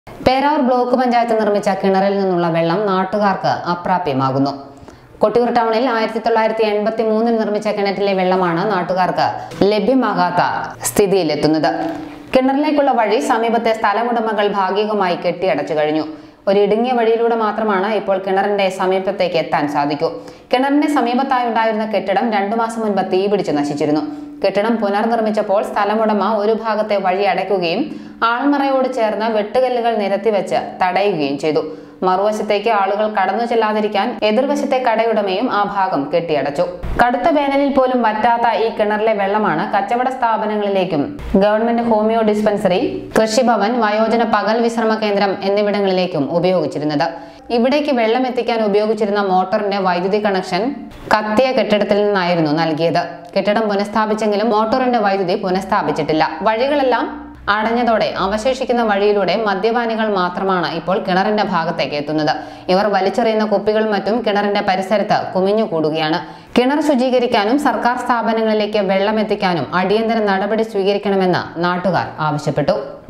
Peravoor block panchayat നിർമ്മിച്ച കിണറിൽ നിന്നുള്ള വെള്ളം നാട്ടുകാർക്ക് അപ്രാപ്യമാകുന്നു കൊട്ടിയൂർ ടൗണിൽ ആയിരത്തി തൊള്ളായിരത്തി എൺപത്തി മൂന്നിൽ നിർമ്മിച്ച കിണറ്റിലെ വെള്ളമാണ് നാട്ടുകാർക്ക് ലഭ്യമാകാത്ത സ്ഥിതിയിലെത്തുന്നത് കിണറിലേക്കുള്ള വഴി സമീപത്തെ സ്ഥലമുടമകൾ ഭാഗികമായി കെട്ടിയടച്ചു കഴിഞ്ഞു ഒരു ഇടുങ്ങിയ വഴിയിലൂടെ മാത്രമാണ് ഇപ്പോൾ കിണറിന്റെ സമീപത്തേക്ക് എത്താൻ സാധിക്കൂ കിണറിന്റെ സമീപത്തായി ഉണ്ടായിരുന്ന കെട്ടിടം രണ്ടു മാസം മുൻപ് തീപിടിച്ച് നശിച്ചിരുന്നു കെട്ടിടം പുനർനിർമ്മിച്ചപ്പോൾ സ്ഥലമുടമ ഒരു ഭാഗത്തെ വഴി അടയ്ക്കുകയും ആൾമറയോട് ചേർന്ന് വെട്ടുകല്ലുകൾ നിരത്തിവെച്ച് തടയുകയും ചെയ്തു മറുവശത്തേക്ക് ആളുകൾ കടന്നു ചെല്ലാതിരിക്കാൻ എതിർവശത്തെ കടയുടമയും ആ ഭാഗം കെട്ടിയടച്ചു കടുത്ത വേനലിൽ പോലും വറ്റാത്ത ഈ കിണറിലെ വെള്ളമാണ് കച്ചവട സ്ഥാപനങ്ങളിലേക്കും ഗവൺമെന്റ് ഹോമിയോ ഡിസ്പെൻസറി കൃഷിഭവൻ വയോജന പകൽ വിശ്രമ കേന്ദ്രം എന്നിവിടങ്ങളിലേക്കും ഉപയോഗിച്ചിരുന്നത് ഇവിടേക്ക് വെള്ളം എത്തിക്കാൻ ഉപയോഗിച്ചിരുന്ന മോട്ടോറിന്റെ വൈദ്യുതി കണക്ഷൻ കത്തിയ കെട്ടിടത്തിൽ നിന്നായിരുന്നു നൽകിയത് കെട്ടിടം പുനഃസ്ഥാപിച്ചെങ്കിലും മോട്ടോറിന്റെ വൈദ്യുതി പുനഃസ്ഥാപിച്ചിട്ടില്ല വഴികളെല്ലാം അടഞ്ഞതോടെ അവശേഷിക്കുന്ന വഴിയിലൂടെ മദ്യപാനികൾ മാത്രമാണ് ഇപ്പോൾ കിണറിന്റെ ഭാഗത്തേക്ക് എത്തുന്നത് ഇവർ വലിച്ചെറിയുന്ന കുപ്പികൾ മറ്റും കിണറിന്റെ പരിസരത്ത് കുമിഞ്ഞുകൂടുകയാണ് കിണർ ശുചീകരിക്കാനും സർക്കാർ സ്ഥാപനങ്ങളിലേക്ക് വെള്ളം എത്തിക്കാനും അടിയന്തര നടപടി സ്വീകരിക്കണമെന്ന് നാട്ടുകാർ ആവശ്യപ്പെട്ടു